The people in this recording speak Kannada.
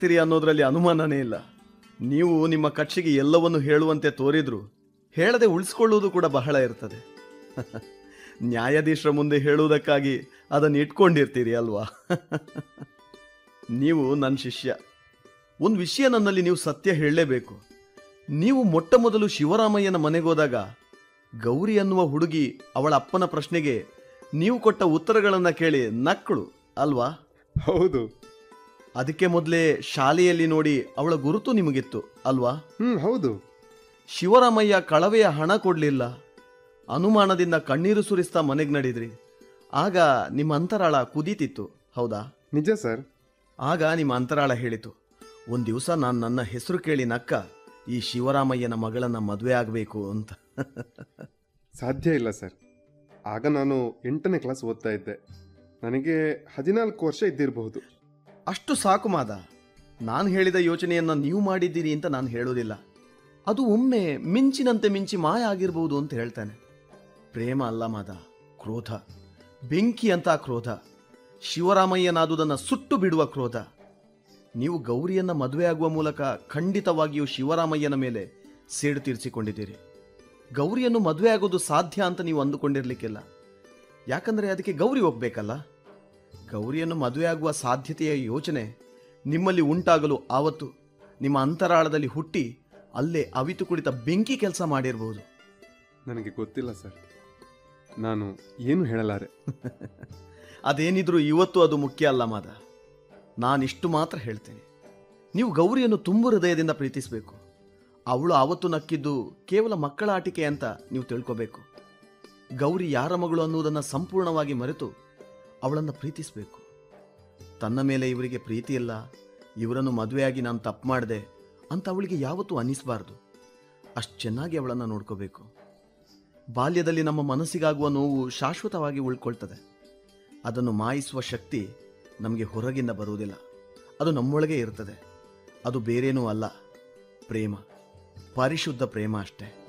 ತಿರಿ ಅನ್ನೋದ್ರಲ್ಲಿ ಅನುಮಾನನೇ ಇಲ್ಲ ನೀವು ನಿಮ್ಮ ಕಕ್ಷಿಗೆ ಎಲ್ಲವನ್ನು ಹೇಳುವಂತೆ ತೋರಿದ್ರು ಹೇಳದೆ ಉಳಿಸ್ಕೊಳ್ಳುವುದು ಕೂಡ ಬಹಳ ಇರ್ತದೆ ನ್ಯಾಯಾಧೀಶರ ಮುಂದೆ ಹೇಳುವುದಕ್ಕಾಗಿ ಅದನ್ನು ಇಟ್ಕೊಂಡಿರ್ತೀರಿ ಅಲ್ವಾ ನೀವು ನನ್ನ ಶಿಷ್ಯ ಒಂದು ವಿಷಯ ನನ್ನಲ್ಲಿ ನೀವು ಸತ್ಯ ಹೇಳಲೇಬೇಕು ನೀವು ಮೊಟ್ಟ ಮೊದಲು ಶಿವರಾಮಯ್ಯನ ಮನೆಗೋದಾಗ ಗೌರಿ ಅನ್ನುವ ಹುಡುಗಿ ಅವಳ ಅಪ್ಪನ ಪ್ರಶ್ನೆಗೆ ನೀವು ಕೊಟ್ಟ ಉತ್ತರಗಳನ್ನು ಕೇಳಿ ನಕ್ಕಳು ಅಲ್ವಾ ಹೌದು ಅದಕ್ಕೆ ಮೊದಲೇ ಶಾಲೆಯಲ್ಲಿ ನೋಡಿ ಅವಳ ಗುರುತು ನಿಮಗಿತ್ತು ಅಲ್ವಾ ಹ್ಮ್ ಹೌದು ಶಿವರಾಮಯ್ಯ ಕಳವೆಯ ಹಣ ಕೊಡಲಿಲ್ಲ ಅನುಮಾನದಿಂದ ಕಣ್ಣೀರು ಸುರಿಸ್ತಾ ಮನೆಗೆ ನಡೀದ್ರಿ ಆಗ ನಿಮ್ಮ ಅಂತರಾಳ ಕುದೀತಿತ್ತು ಹೌದಾ ನಿಜ ಸರ್ ಆಗ ನಿಮ್ಮ ಅಂತರಾಳ ಹೇಳಿತು ಒಂದು ದಿವಸ ನಾನು ನನ್ನ ಹೆಸರು ಕೇಳಿ ನಕ್ಕ ಈ ಶಿವರಾಮಯ್ಯನ ಮಗಳನ್ನ ಮದುವೆ ಆಗಬೇಕು ಅಂತ ಸಾಧ್ಯ ಇಲ್ಲ ಸರ್ ಆಗ ನಾನು ಎಂಟನೇ ಕ್ಲಾಸ್ ಓದ್ತಾ ಇದ್ದೆ ನನಗೆ ಹದಿನಾಲ್ಕು ವರ್ಷ ಇದ್ದಿರಬಹುದು ಅಷ್ಟು ಸಾಕು ಮಾದ ನಾನು ಹೇಳಿದ ಯೋಚನೆಯನ್ನ ನೀವು ಮಾಡಿದ್ದೀರಿ ಅಂತ ನಾನು ಹೇಳೋದಿಲ್ಲ ಅದು ಒಮ್ಮೆ ಮಿಂಚಿನಂತೆ ಮಿಂಚಿ ಮಾಯ ಆಗಿರ್ಬೋದು ಅಂತ ಹೇಳ್ತಾನೆ ಪ್ರೇಮ ಅಲ್ಲ ಮಾದ ಕ್ರೋಧ ಬೆಂಕಿ ಅಂತ ಕ್ರೋಧ ಶಿವರಾಮಯ್ಯನಾದುದನ್ನು ಸುಟ್ಟು ಬಿಡುವ ಕ್ರೋಧ ನೀವು ಗೌರಿಯನ್ನ ಮದುವೆಯಾಗುವ ಮೂಲಕ ಖಂಡಿತವಾಗಿಯೂ ಶಿವರಾಮಯ್ಯನ ಮೇಲೆ ಸೇಡು ತೀರಿಸಿಕೊಂಡಿದ್ದೀರಿ ಗೌರಿಯನ್ನು ಮದುವೆ ಆಗೋದು ಸಾಧ್ಯ ಅಂತ ನೀವು ಅಂದುಕೊಂಡಿರ್ಲಿಕ್ಕಿಲ್ಲ ಯಾಕಂದ್ರೆ ಅದಕ್ಕೆ ಗೌರಿ ಹೋಗ್ಬೇಕಲ್ಲ ಗೌರಿಯನ್ನು ಮದುವೆಯಾಗುವ ಸಾಧ್ಯತೆಯ ಯೋಚನೆ ನಿಮ್ಮಲ್ಲಿ ಉಂಟಾಗಲು ಆವತ್ತು ನಿಮ್ಮ ಅಂತರಾಳದಲ್ಲಿ ಹುಟ್ಟಿ ಅಲ್ಲೇ ಅವಿತು ಕುಳಿತ ಬೆಂಕಿ ಕೆಲಸ ಮಾಡಿರಬಹುದು ನನಗೆ ಗೊತ್ತಿಲ್ಲ ಸರ್ ನಾನು ಏನು ಹೇಳಲಾರೆ ಅದೇನಿದ್ರೂ ಇವತ್ತು ಅದು ಮುಖ್ಯ ಅಲ್ಲ ಮಾದ ನಾನಿಷ್ಟು ಮಾತ್ರ ಹೇಳ್ತೇನೆ ನೀವು ಗೌರಿಯನ್ನು ತುಂಬು ಹೃದಯದಿಂದ ಪ್ರೀತಿಸಬೇಕು ಅವಳು ಆವತ್ತು ನಕ್ಕಿದ್ದು ಕೇವಲ ಮಕ್ಕಳ ಆಟಿಕೆ ಅಂತ ನೀವು ತಿಳ್ಕೋಬೇಕು ಗೌರಿ ಯಾರ ಮಗಳು ಅನ್ನುವುದನ್ನು ಸಂಪೂರ್ಣವಾಗಿ ಮರೆತು ಅವಳನ್ನು ಪ್ರೀತಿಸಬೇಕು ತನ್ನ ಮೇಲೆ ಇವರಿಗೆ ಪ್ರೀತಿ ಇಲ್ಲ ಇವರನ್ನು ಮದುವೆಯಾಗಿ ನಾನು ತಪ್ಪು ಮಾಡಿದೆ ಅಂತ ಅವಳಿಗೆ ಯಾವತ್ತೂ ಅನಿಸಬಾರ್ದು ಅಷ್ಟು ಚೆನ್ನಾಗಿ ಅವಳನ್ನು ನೋಡ್ಕೋಬೇಕು ಬಾಲ್ಯದಲ್ಲಿ ನಮ್ಮ ಮನಸ್ಸಿಗಾಗುವ ನೋವು ಶಾಶ್ವತವಾಗಿ ಉಳ್ಕೊಳ್ತದೆ ಅದನ್ನು ಮಾಯಿಸುವ ಶಕ್ತಿ ನಮಗೆ ಹೊರಗಿಂದ ಬರುವುದಿಲ್ಲ ಅದು ನಮ್ಮೊಳಗೆ ಇರ್ತದೆ ಅದು ಬೇರೇನೂ ಅಲ್ಲ ಪ್ರೇಮ ಪರಿಶುದ್ಧ ಪ್ರೇಮ ಅಷ್ಟೇ